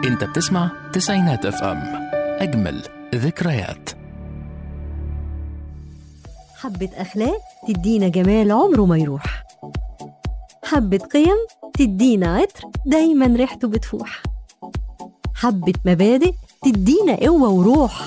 انت بتسمع تسعينات اف ام اجمل ذكريات حبة أخلاق تدينا جمال عمره ما يروح حبة قيم تدينا عطر دايما ريحته بتفوح حبة مبادئ تدينا قوة وروح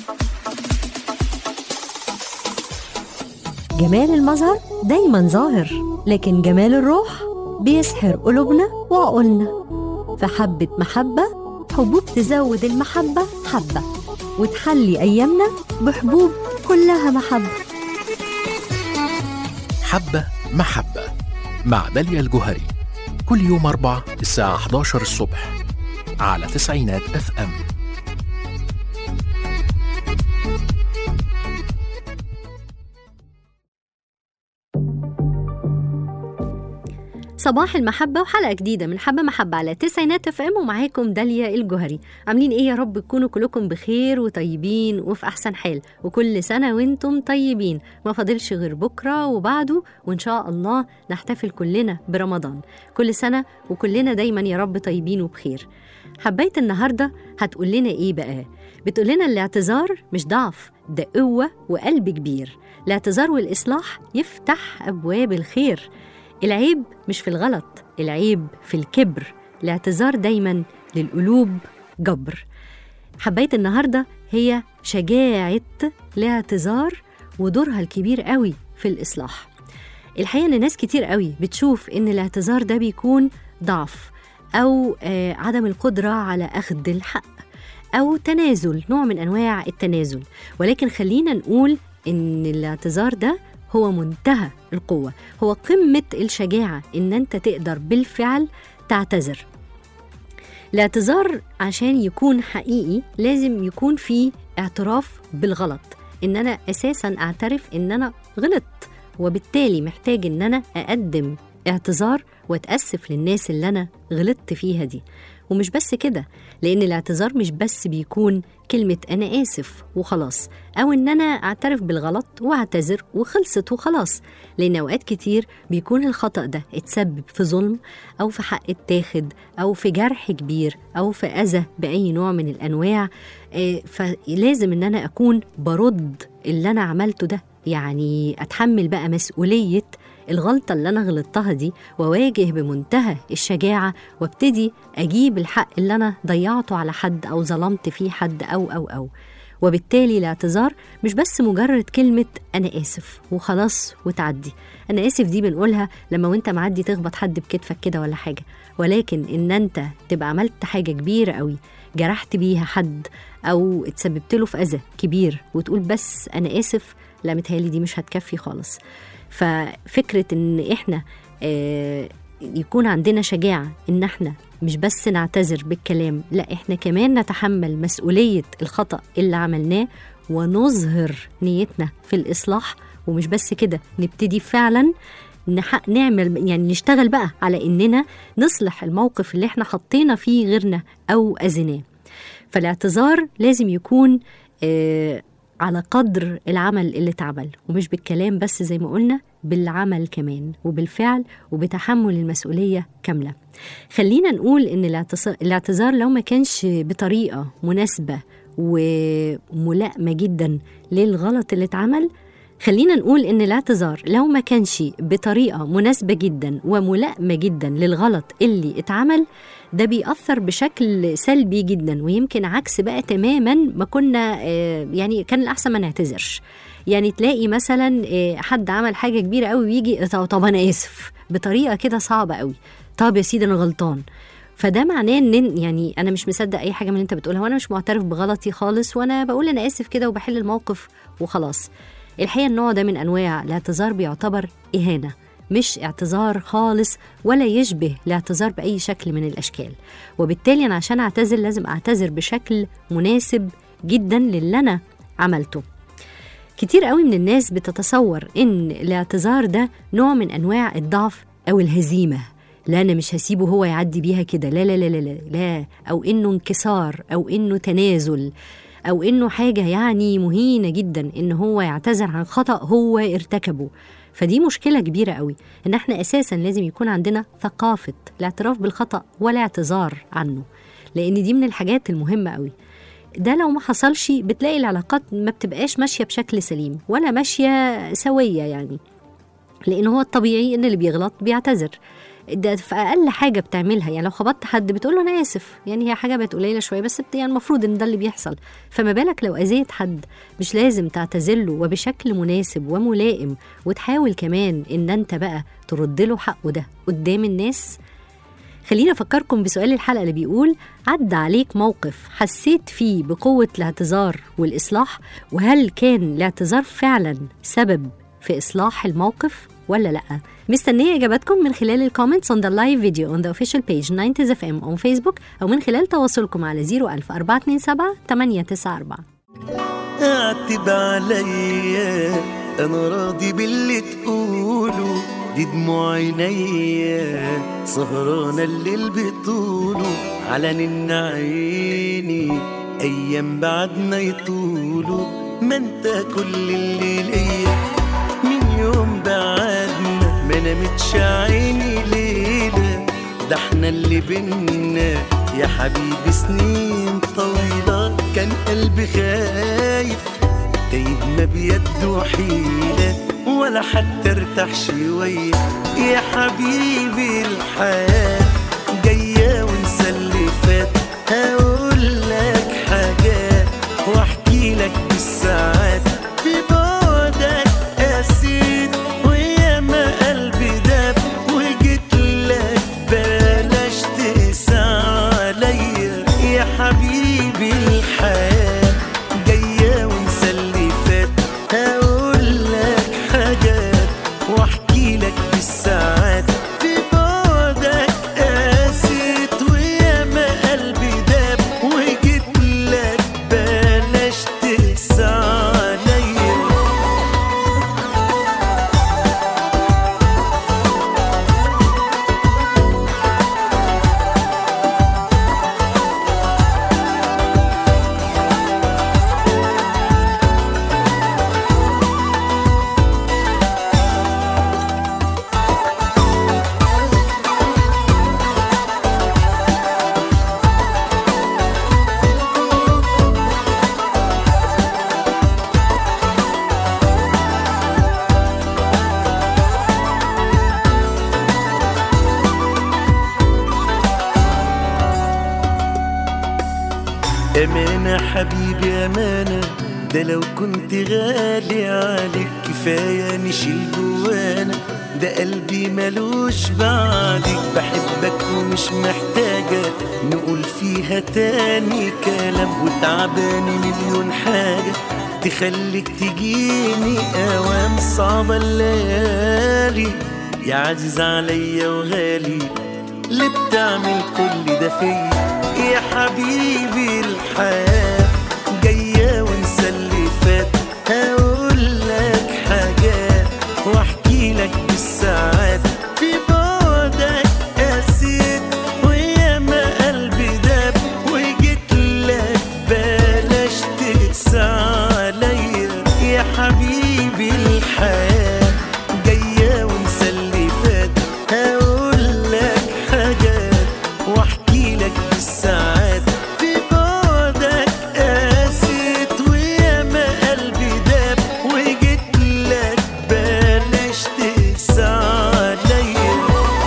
جمال المظهر دايما ظاهر لكن جمال الروح بيسحر قلوبنا وعقولنا فحبة محبة حبوب تزود المحبة حبة وتحلي أيامنا بحبوب كلها محبة حبة محبة مع داليا الجوهري كل يوم أربع الساعة 11 الصبح على تسعينات اف ام صباح المحبة وحلقة جديدة من حبة محبة على تسعينات اف ام ومعاكم داليا الجوهري عاملين ايه يا رب تكونوا كلكم بخير وطيبين وفي احسن حال وكل سنة وانتم طيبين ما فاضلش غير بكرة وبعده وان شاء الله نحتفل كلنا برمضان كل سنة وكلنا دايما يا رب طيبين وبخير حبيت النهاردة هتقول لنا ايه بقى بتقول لنا الاعتذار مش ضعف ده قوة وقلب كبير الاعتذار والإصلاح يفتح أبواب الخير العيب مش في الغلط العيب في الكبر الاعتذار دايما للقلوب جبر حبيت النهاردة هي شجاعة الاعتذار ودورها الكبير قوي في الإصلاح الحقيقة إن ناس كتير قوي بتشوف إن الاعتذار ده بيكون ضعف أو آه عدم القدرة على أخذ الحق أو تنازل نوع من أنواع التنازل ولكن خلينا نقول إن الاعتذار ده هو منتهى القوة هو قمة الشجاعة إن أنت تقدر بالفعل تعتذر الاعتذار عشان يكون حقيقي لازم يكون فيه اعتراف بالغلط إن أنا أساسا أعترف إن أنا غلطت وبالتالي محتاج إن أنا أقدم اعتذار وأتأسف للناس اللي أنا غلطت فيها دي ومش بس كده لأن الاعتذار مش بس بيكون كلمة أنا آسف وخلاص أو إن أنا أعترف بالغلط وأعتذر وخلصت وخلاص لأن أوقات كتير بيكون الخطأ ده اتسبب في ظلم أو في حق اتاخد أو في جرح كبير أو في أذى بأي نوع من الأنواع آه، فلازم إن أنا أكون برد اللي أنا عملته ده يعني أتحمل بقى مسؤولية الغلطة اللي أنا غلطتها دي وأواجه بمنتهى الشجاعة وابتدي أجيب الحق اللي أنا ضيعته على حد أو ظلمت فيه حد أو أو أو وبالتالي الاعتذار مش بس مجرد كلمة أنا آسف وخلاص وتعدي أنا آسف دي بنقولها لما وأنت معدي تخبط حد بكتفك كده ولا حاجة ولكن إن أنت تبقى عملت حاجة كبيرة قوي جرحت بيها حد أو اتسببت له في أذى كبير وتقول بس أنا آسف لا متهيألي دي مش هتكفي خالص ففكرة إن إحنا آه يكون عندنا شجاعة إن إحنا مش بس نعتذر بالكلام لا إحنا كمان نتحمل مسؤولية الخطأ اللي عملناه ونظهر نيتنا في الإصلاح ومش بس كده نبتدي فعلا نحق نعمل يعني نشتغل بقى على إننا نصلح الموقف اللي إحنا حطينا فيه غيرنا أو أذيناه فالاعتذار لازم يكون آه على قدر العمل اللي اتعمل ومش بالكلام بس زي ما قلنا بالعمل كمان وبالفعل وبتحمل المسؤولية كاملة خلينا نقول إن الاعتذار لو ما كانش بطريقة مناسبة وملائمة جدا للغلط اللي اتعمل خلينا نقول إن الاعتذار لو ما كانش بطريقة مناسبة جدا وملائمة جدا للغلط اللي اتعمل ده بيأثر بشكل سلبي جدا ويمكن عكس بقى تماما ما كنا يعني كان الأحسن ما نعتذرش يعني تلاقي مثلا حد عمل حاجة كبيرة قوي ويجي طب أنا آسف بطريقة كده صعبة قوي طب يا سيدي أنا غلطان فده معناه ان يعني انا مش مصدق اي حاجه من اللي انت بتقولها وانا مش معترف بغلطي خالص وانا بقول انا اسف كده وبحل الموقف وخلاص الحقيقه النوع ده من انواع الاعتذار بيعتبر اهانه مش اعتذار خالص ولا يشبه الاعتذار باي شكل من الاشكال وبالتالي انا عشان اعتذر لازم اعتذر بشكل مناسب جدا للي انا عملته كتير قوي من الناس بتتصور ان الاعتذار ده نوع من انواع الضعف او الهزيمه لا انا مش هسيبه هو يعدي بيها كده لا لا لا لا لا, لا. او انه انكسار او انه تنازل او انه حاجه يعني مهينه جدا ان هو يعتذر عن خطا هو ارتكبه فدي مشكلة كبيرة قوي إن إحنا أساسا لازم يكون عندنا ثقافة الاعتراف بالخطأ والاعتذار عنه لان دي من الحاجات المهمه قوي ده لو ما حصلش بتلاقي العلاقات ما بتبقاش ماشيه بشكل سليم ولا ماشيه سويه يعني لان هو الطبيعي ان اللي بيغلط بيعتذر ده في اقل حاجه بتعملها يعني لو خبطت حد بتقول له انا اسف يعني هي حاجه بقت قليله شويه بس بت- يعني المفروض ان ده اللي بيحصل فما بالك لو اذيت حد مش لازم تعتذر له وبشكل مناسب وملائم وتحاول كمان ان انت بقى ترد له حقه ده قدام الناس خلينا افكركم بسؤال الحلقه اللي بيقول عدى عليك موقف حسيت فيه بقوه الاعتذار والاصلاح وهل كان الاعتذار فعلا سبب في اصلاح الموقف ولا لا مستنيه اجاباتكم من خلال الكومنتس on the live video on the official page 90 FM on Facebook او من خلال تواصلكم على 01000 427 894 اعتب عليا انا راضي باللي تقوله دي دموع عينيا سهرانة الليل بطوله على نن عيني ايام بعدنا يطولوا ما انت كل اللي ليا من يوم بعدنا ما نامتش عيني ليلة ده احنا اللي بينا يا حبيبي سنين طويلة كان قلبي خايف تايه ما بيده حيلة ولا حتى ارتاح شوية يا حبيبي الحياة جاية ونسى اللي فات هقول لك حاجات واحكي لك بالساعات في بعدك قسيت ويا ما قلبي داب وجيت لك بلاش تقسى عليا يا حبيبي الحياة جاية ونسى اللي فات هقول لك حاجات واحكي لك بالساعات في بعدك قاسيت ويا ما قلبي داب وجيت لك بلاش تقسى عليا أمانة حبيبي أمانة ده لو كنت غالي عليك كفاية نشيل جوانا ده قلبي ملوش بعدك بحبك ومش محتاجة نقول فيها تاني كلام وتعباني مليون حاجة تخليك تجيني أوام صعبة الليالي يا عزيز عليا وغالي اللي بتعمل كل ده فيا يا حبيبي الحياة جاية ونسى اللي فات هقول لك حاجات واحكي لك بالساعات في بعدك قسيت ويا ما قلبي داب وجيت لك بلاش تقسى عليا يا حبيبي الحياة جاية ونسى اللي فات هقول لك حاجات واحكي لك بالساعات في بعدك قاسيت ويا ما قلبي داب وجيت لك بلاش تقسى عليا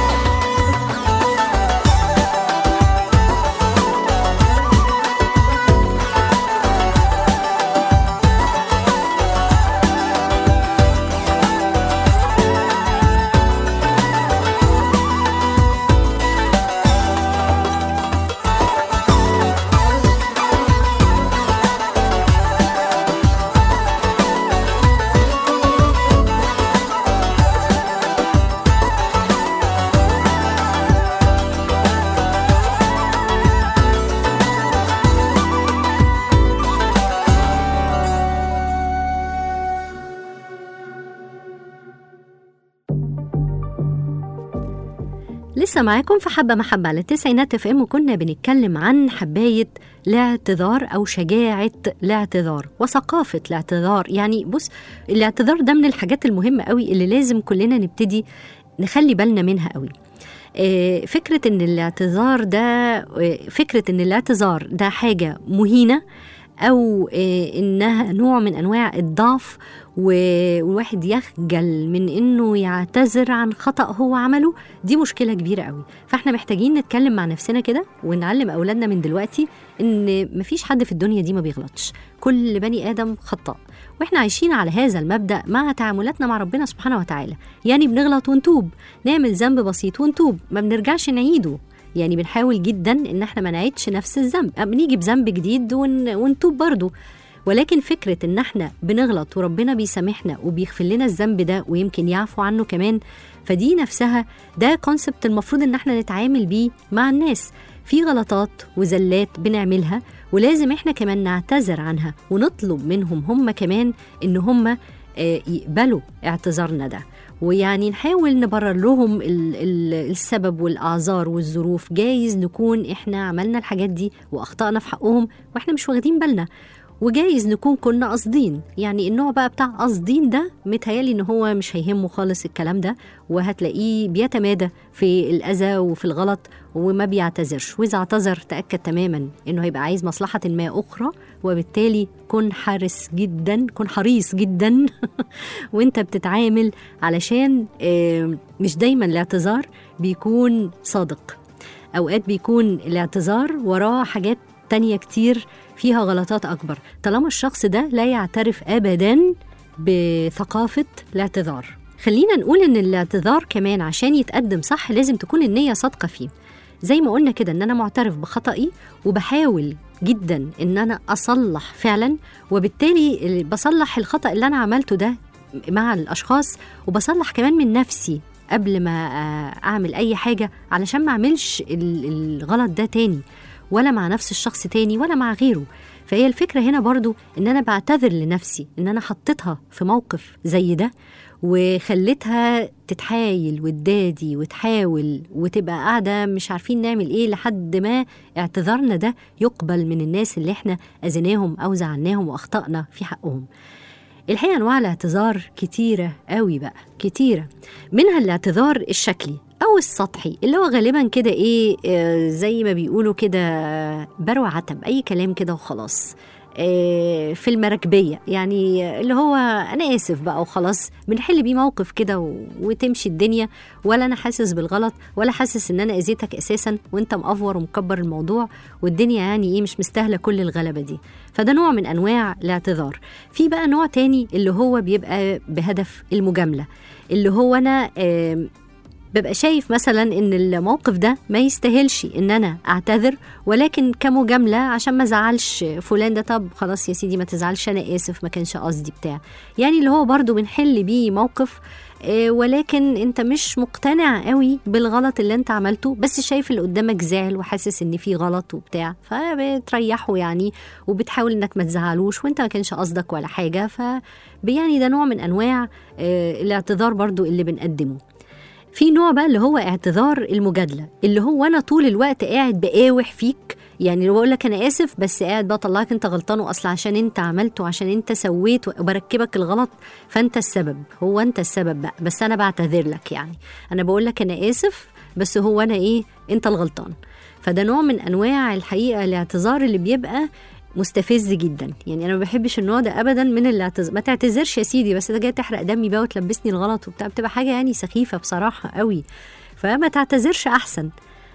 لسه معاكم في حبة محبة على التسعينات اف ام وكنا بنتكلم عن حباية الاعتذار أو شجاعة الاعتذار وثقافة الاعتذار يعني بص الاعتذار ده من الحاجات المهمة قوي اللي لازم كلنا نبتدي نخلي بالنا منها قوي آه، فكرة إن الاعتذار ده آه، فكرة إن الاعتذار ده حاجة مهينة أو آه، إنها نوع من أنواع الضعف و- والواحد يخجل من إنه يعتذر عن خطأ هو عمله دي مشكلة كبيرة قوي فإحنا محتاجين نتكلم مع نفسنا كده ونعلم أولادنا من دلوقتي إن مفيش حد في الدنيا دي ما بيغلطش كل بني آدم خطاء واحنا عايشين على هذا المبدا مع تعاملاتنا مع ربنا سبحانه وتعالى يعني بنغلط ونتوب نعمل ذنب بسيط ونتوب ما بنرجعش نعيده يعني بنحاول جدا ان احنا ما نعيدش نفس الذنب أه بنيجي بذنب جديد ون... ونتوب برضه ولكن فكرة إن إحنا بنغلط وربنا بيسامحنا وبيغفر لنا الذنب ده ويمكن يعفو عنه كمان فدي نفسها ده كونسبت المفروض إن إحنا نتعامل بيه مع الناس في غلطات وزلات بنعملها ولازم إحنا كمان نعتذر عنها ونطلب منهم هم كمان إن هم آه، يقبلوا اعتذارنا ده ويعني نحاول نبرر لهم ال- ال- السبب والأعذار والظروف جايز نكون إحنا عملنا الحاجات دي وأخطأنا في حقهم وإحنا مش واخدين بالنا وجايز نكون كنا قاصدين يعني النوع بقى بتاع قاصدين ده متهيالي ان هو مش هيهمه خالص الكلام ده وهتلاقيه بيتمادى في الاذى وفي الغلط وما بيعتذرش واذا اعتذر تاكد تماما انه هيبقى عايز مصلحه ما اخرى وبالتالي كن حريص جدا كن حريص جدا وانت بتتعامل علشان آه، مش دايما الاعتذار بيكون صادق اوقات بيكون الاعتذار وراه حاجات تانية كتير فيها غلطات أكبر طالما الشخص ده لا يعترف أبدا بثقافة الاعتذار خلينا نقول إن الاعتذار كمان عشان يتقدم صح لازم تكون النية صادقة فيه زي ما قلنا كده إن أنا معترف بخطئي وبحاول جدا إن أنا أصلح فعلا وبالتالي بصلح الخطأ اللي أنا عملته ده مع الأشخاص وبصلح كمان من نفسي قبل ما آه، أعمل أي حاجة علشان ما أعملش ال- الغلط ده تاني ولا مع نفس الشخص تاني ولا مع غيره فهي الفكرة هنا برضو إن أنا بعتذر لنفسي إن أنا حطيتها في موقف زي ده وخليتها تتحايل وتدادي وتحاول وتبقى قاعدة مش عارفين نعمل إيه لحد ما اعتذارنا ده يقبل من الناس اللي إحنا أذيناهم أو زعلناهم وأخطأنا في حقهم الحقيقة أنواع الاعتذار كتيرة قوي بقى كتيرة منها الاعتذار الشكلي أو السطحي اللي هو غالبا كده إيه آه، زي ما بيقولوا كده بروع عتب أي كلام كده وخلاص آه، في المراكبية يعني اللي هو أنا آسف بقى وخلاص بنحل بيه موقف كده و- وتمشي الدنيا ولا أنا حاسس بالغلط ولا حاسس إن أنا أذيتك أساسا وأنت مأفور ومكبر الموضوع والدنيا يعني إيه مش مستاهلة كل الغلبة دي فده نوع من أنواع الاعتذار في بقى نوع تاني اللي هو بيبقى بهدف المجاملة اللي هو أنا آم، ببقى شايف مثلا ان الموقف ده ما يستاهلش ان انا اعتذر ولكن كمجامله عشان ما ازعلش فلان ده طب خلاص يا سيدي ما تزعلش انا اسف ما كانش قصدي بتاع يعني اللي هو برضو بنحل بيه موقف آه، ولكن انت مش مقتنع قوي بالغلط اللي انت عملته بس شايف اللي قدامك زعل وحاسس ان في غلط وبتاع فبتريحه يعني وبتحاول انك ما تزعلوش وانت ما كانش قصدك ولا حاجه ف يعني ده نوع من انواع آه، الاعتذار برضو اللي بنقدمه في نوع بقى اللي هو اعتذار المجادله اللي هو انا طول الوقت قاعد بقاوح فيك يعني لو بقول لك انا اسف بس قاعد بقى طلعك انت غلطان واصل عشان انت عملت وعشان انت سويت وبركبك الغلط فانت السبب هو انت السبب بقى بس انا بعتذر لك يعني انا بقول لك انا اسف بس هو انا ايه انت الغلطان فده نوع من انواع الحقيقه الاعتذار اللي بيبقى مستفز جدا يعني انا ما بحبش النوع ده ابدا من الاعتذار ما تعتذرش يا سيدي بس ده جاي تحرق دمي بقى وتلبسني الغلط وبتاع بتبقى حاجه يعني سخيفه بصراحه قوي فما تعتذرش احسن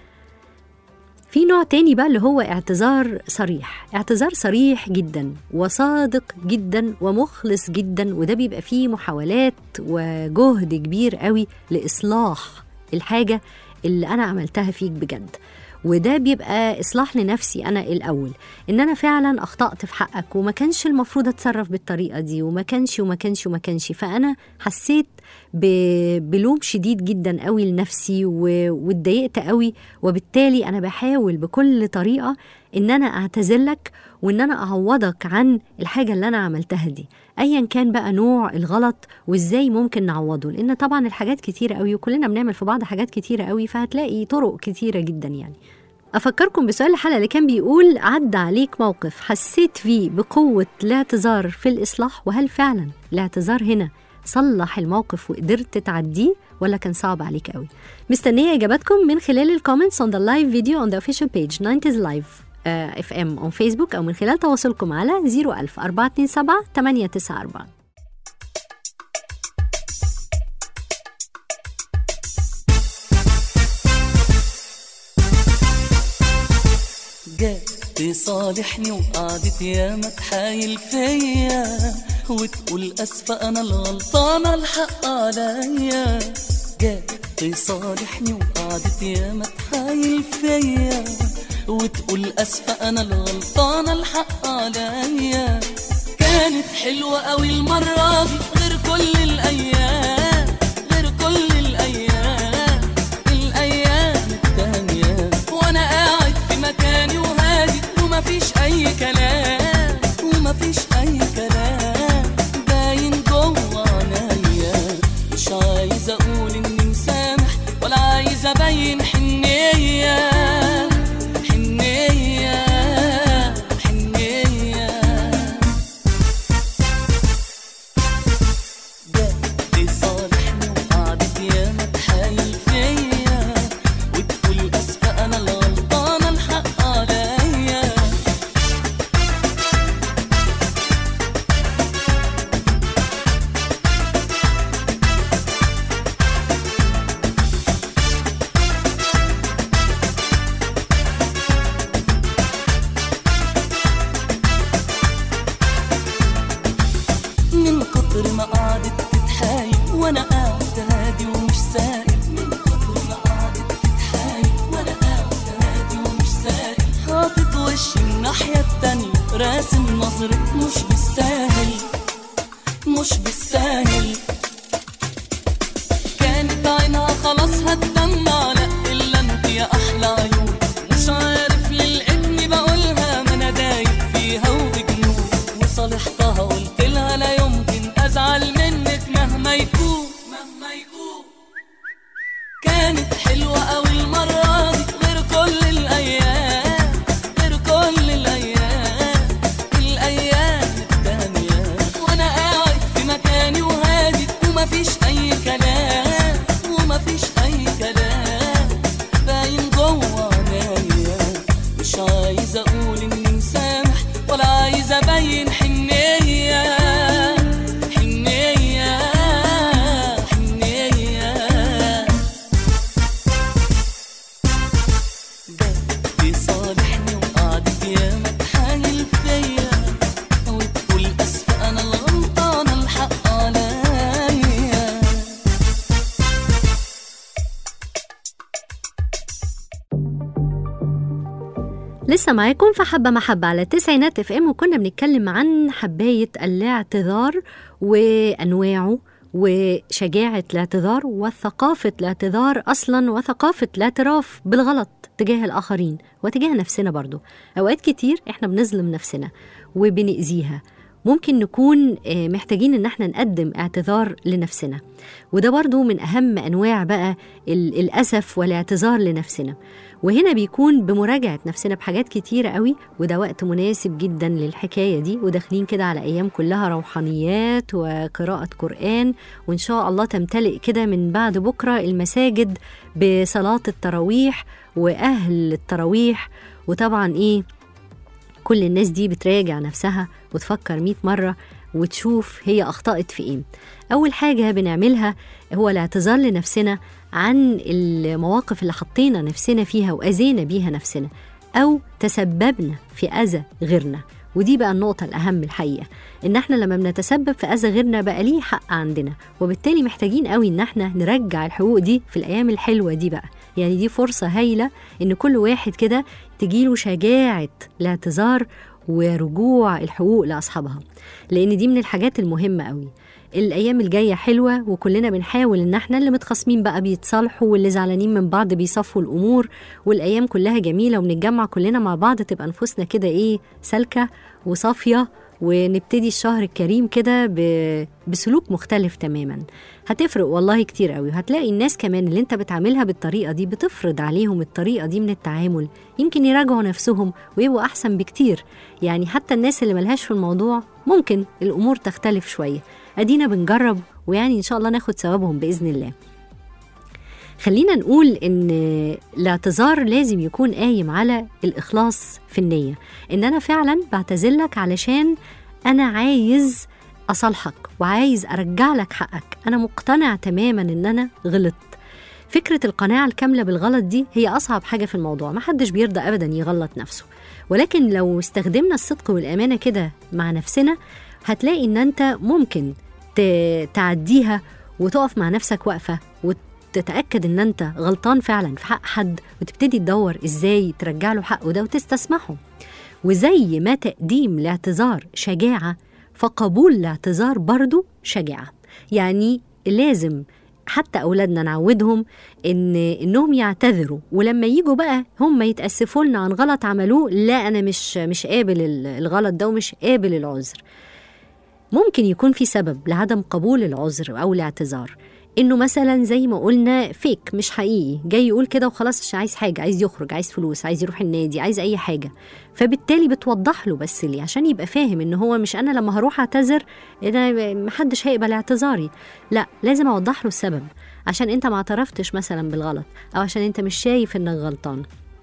في نوع تاني بقى اللي هو اعتذار صريح اعتذار صريح جدا وصادق جدا ومخلص جدا وده بيبقى فيه محاولات وجهد كبير قوي لإصلاح الحاجة اللي أنا عملتها فيك بجد وده بيبقى إصلاح لنفسي أنا الأول إن أنا فعلا أخطأت في حقك وما كانش المفروض أتصرف بالطريقة دي وما كانش وما كانش وما كانش فأنا حسيت ب- بلوم شديد جدا قوي لنفسي و- واتضايقت قوي وبالتالي انا بحاول بكل طريقه ان انا اعتذر لك وان انا اعوضك عن الحاجه اللي انا عملتها دي ايا كان بقى نوع الغلط وازاي ممكن نعوضه لان طبعا الحاجات كتيره قوي وكلنا بنعمل في بعض حاجات كتيره قوي فهتلاقي طرق كتيره جدا يعني أفكركم بسؤال الحلقة اللي كان بيقول عدى عليك موقف حسيت فيه بقوة الاعتذار في الإصلاح وهل فعلا الاعتذار هنا صلح الموقف وقدرت تعديه ولا كان صعب عليك قوي مستنيه اجاباتكم من خلال الكومنتس on the live video on the official page 90s live اف ام on Facebook او من خلال تواصلكم على 01000 427 894 جات تصالحني وقعدت ياما تحايل فيا وتقول اسفة انا الغلطانة الحق عليا جات تصالحني وقعدت ياما تحايل فيا وتقول اسفة انا الغلطانة الحق عليا كانت حلوة قوي المرة دي غير كل الايام غير كل الايام الايام التانية وانا قاعد في مكاني وهادي ومفيش اي كلام ومفيش اي كلام باين جوه عينيا مش عايز اقول اني مسامح ولا عايز ابين حنية حنية حنية جات صالحني وقعدت ياما تحايل فيا وتقول اسفة انا الغلطانة الحق عليا من كتر ما قعدت تتحايل وانا قاعد هادي ومش سائل من كتر ما قعدت تتحايل وانا قاعد هادي ومش سائل حاطط وشي الناحية التانية راسم نظرة مش بالساهل مش بالساهل كانت عينها خلاص هتدمع لا الا انت يا احلى عيون مش عارف ليه لقيتني بقولها ما انا دايب فيها وبجنون وصالحتها قلت لها لا يمكن ازعل منك مهما يكون مهما يكون كانت حلوة قوي المرة دي غير كل الأيام غير كل الأيام الأيام التانية وأنا قاعد في مكاني وهادي ومفيش أي كلام ومفيش أي كلام باين جوه عينيا مش عايز أقول إني مسامح ولا عايز أبين حنية حنية حنية جت صالحني وقعدت ياما تحايل فيا وتقول اسفة انا الغلطانة الحق عليا لسه معاكم في حبة محبة على التسعينات اف ام وكنا بنتكلم عن حباية الاعتذار وأنواعه وشجاعة الاعتذار وثقافة الاعتذار أصلا وثقافة الاعتراف بالغلط تجاه الآخرين وتجاه نفسنا برضو أوقات كتير إحنا بنظلم نفسنا وبنأذيها ممكن نكون آه، محتاجين ان احنا نقدم اعتذار لنفسنا وده برضو من اهم انواع بقى ال- الاسف والاعتذار لنفسنا وهنا بيكون بمراجعة نفسنا بحاجات كتيرة قوي وده وقت مناسب جدا للحكاية دي وداخلين كده على أيام كلها روحانيات وقراءة قرآن وإن شاء الله تمتلئ كده من بعد بكرة المساجد بصلاة التراويح وأهل التراويح وطبعا إيه كل الناس دي بتراجع نفسها وتفكر مئة مرة وتشوف هي أخطأت في إيه أول حاجة بنعملها هو الاعتذار لنفسنا عن المواقف اللي حطينا نفسنا فيها وأذينا بيها نفسنا أو تسببنا في أذى غيرنا ودي بقى النقطة الأهم الحقيقة إن إحنا لما بنتسبب في أذى غيرنا بقى ليه حق عندنا وبالتالي محتاجين قوي إن إحنا نرجع الحقوق دي في الأيام الحلوة دي بقى يعني دي فرصة هايلة إن كل واحد كده تجيله شجاعة الاعتذار ورجوع الحقوق لأصحابها لأن دي من الحاجات المهمة قوي الأيام الجاية حلوة وكلنا بنحاول إن احنا اللي متخاصمين بقى بيتصالحوا واللي زعلانين من بعض بيصفوا الأمور والأيام كلها جميلة وبنتجمع كلنا مع بعض تبقى نفوسنا كده إيه سالكة وصافية ونبتدي الشهر الكريم كده ب- بسلوك مختلف تماما هتفرق والله كتير قوي هتلاقي الناس كمان اللي انت بتعاملها بالطريقة دي بتفرض عليهم الطريقة دي من التعامل يمكن يراجعوا نفسهم ويبقوا أحسن بكتير يعني حتى الناس اللي ملهاش في الموضوع ممكن الأمور تختلف شوية أدينا بنجرب ويعني إن شاء الله ناخد ثوابهم بإذن الله خلينا نقول ان الاعتذار لازم يكون قايم على الاخلاص في النيه ان انا فعلا بعتذرلك علشان انا عايز اصالحك وعايز ارجع لك حقك انا مقتنع تماما ان انا غلطت فكرة القناعة الكاملة بالغلط دي هي أصعب حاجة في الموضوع محدش بيرضى أبدا يغلط نفسه ولكن لو استخدمنا الصدق والأمانة كده مع نفسنا هتلاقي إن أنت ممكن ت- تعديها وتقف مع نفسك واقفة وتتأكد إن أنت غلطان فعلا في حق حد وتبتدي تدور إزاي ترجع له حقه ده وتستسمحه وزي ما تقديم الاعتذار شجاعة فقبول الاعتذار برضو شجاعة يعني لازم حتى أولادنا نعودهم إن إنهم يعتذروا ولما يجوا بقى هم يتأسفوا لنا عن غلط عملوه لا أنا مش مش قابل ال- الغلط ده ومش قابل العذر ممكن يكون في سبب لعدم قبول العذر أو الاعتذار إنه مثلا زي ما قلنا فيك مش حقيقي جاي يقول كده وخلاص عشان عايز حاجة عايز يخرج عايز فلوس عايز يروح النادي عايز أي حاجة فبالتالي بتوضح له بس ليه عشان يبقى فاهم إن هو مش أنا لما هروح أعتذر أنا محدش هيقبل اعتذاري لا لازم أوضح له السبب عشان أنت ما اعترفتش مثلا بالغلط أو عشان أنت مش شايف إنك غلطان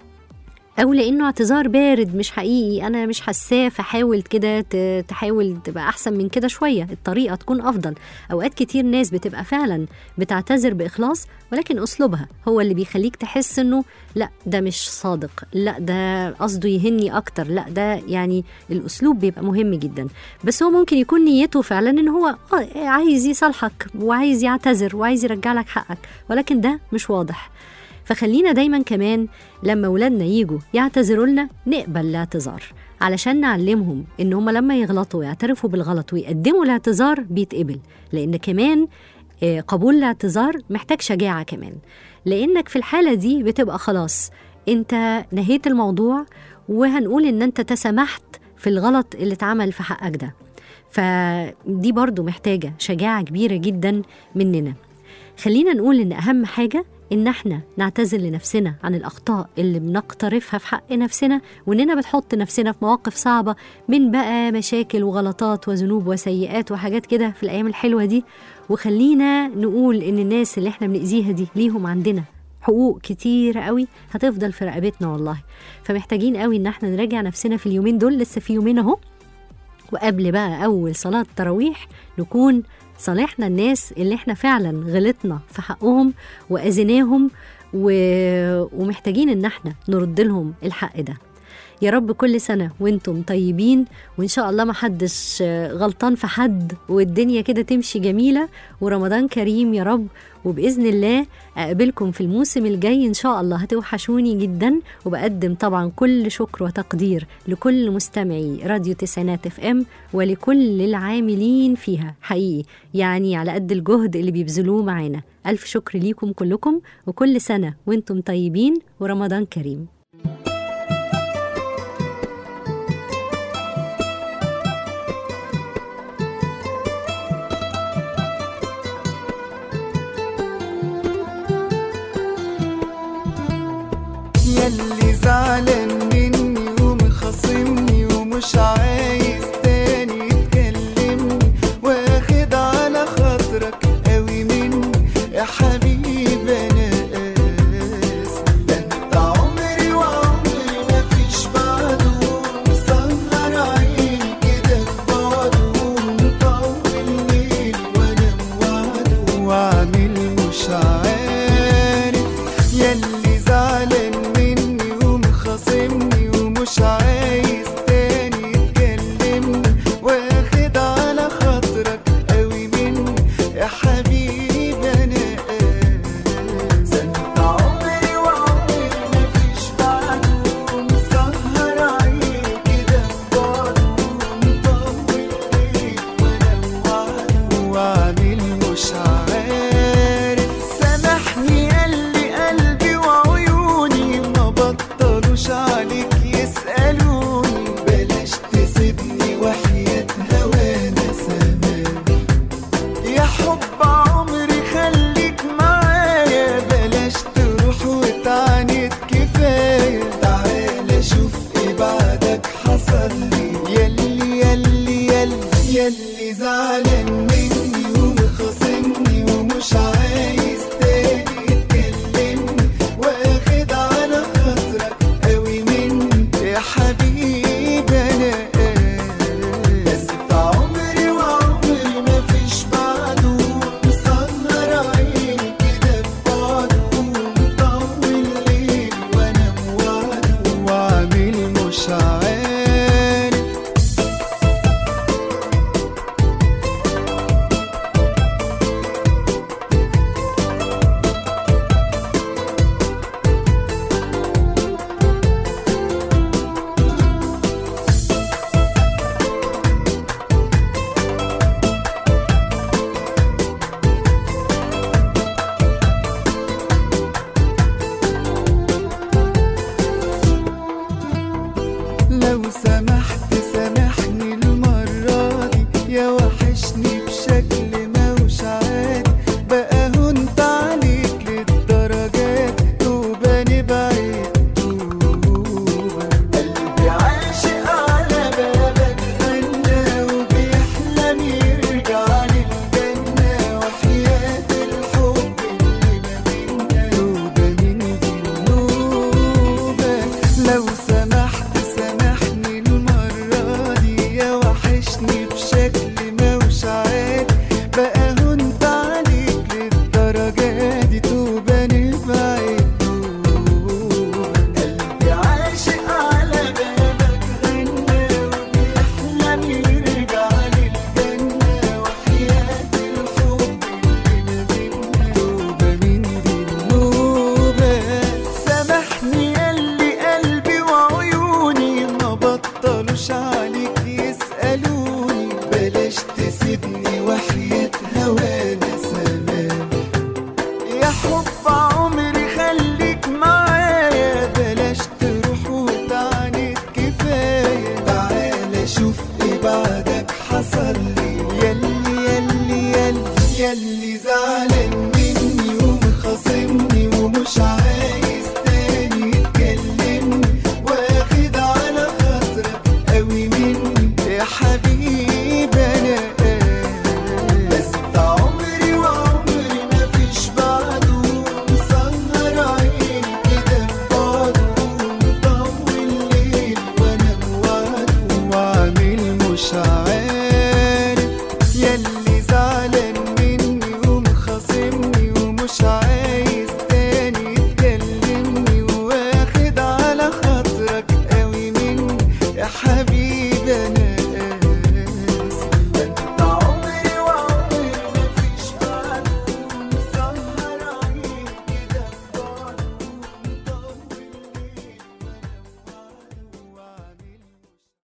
او لانه اعتذار بارد مش حقيقي انا مش حاساه فحاول كده ت- تحاول تبقى احسن من كده شويه الطريقه تكون افضل اوقات كتير ناس بتبقى فعلا بتعتذر باخلاص ولكن اسلوبها هو اللي بيخليك تحس انه لا ده مش صادق لا ده قصده يهني اكتر لا ده يعني الاسلوب بيبقى مهم جدا بس هو ممكن يكون نيته فعلا ان هو آه عايز يصالحك وعايز يعتذر وعايز يرجع لك حقك ولكن ده مش واضح فخلينا دايما كمان لما ولادنا يجوا يعتذروا لنا نقبل الاعتذار علشان نعلمهم ان هم لما يغلطوا ويعترفوا بالغلط ويقدموا الاعتذار بيتقبل لان كمان آه، قبول الاعتذار محتاج شجاعة كمان لانك في الحالة دي بتبقى خلاص انت نهيت الموضوع وهنقول ان انت تسامحت في الغلط اللي اتعمل في حقك ده فدي برضو محتاجة شجاعة كبيرة جدا مننا خلينا نقول ان اهم حاجه ان احنا نعتذر لنفسنا عن الاخطاء اللي بنقترفها في حق نفسنا واننا بتحط نفسنا في مواقف صعبه من بقى مشاكل وغلطات وذنوب وسيئات وحاجات كده في الايام الحلوه دي وخلينا نقول ان الناس اللي احنا بنأذيها دي ليهم عندنا حقوق كتير قوي هتفضل في رقبتنا والله فمحتاجين قوي ان احنا نراجع نفسنا في اليومين دول لسه في يومين اهو وقبل بقى أول صلاة تراويح نكون صالحنا الناس اللي احنا فعلا غلطنا في حقهم وأذيناهم و... ومحتاجين ان احنا نرد لهم الحق ده يا رب كل سنة وانتم طيبين وإن شاء الله ما حدش آه، غلطان في حد والدنيا كده تمشي جميلة ورمضان كريم يا رب وبإذن الله أقابلكم في الموسم الجاي إن شاء الله هتوحشوني جدا وبقدم طبعا كل شكر وتقدير لكل مستمعي راديو تسعينات اف ام ولكل العاملين فيها حقيقي يعني على قد الجهد اللي بيبذلوه معانا ألف شكر ليكم كلكم وكل سنة وانتم طيبين ورمضان كريم ياللي زعلان مني ومخاصمني ومش عايز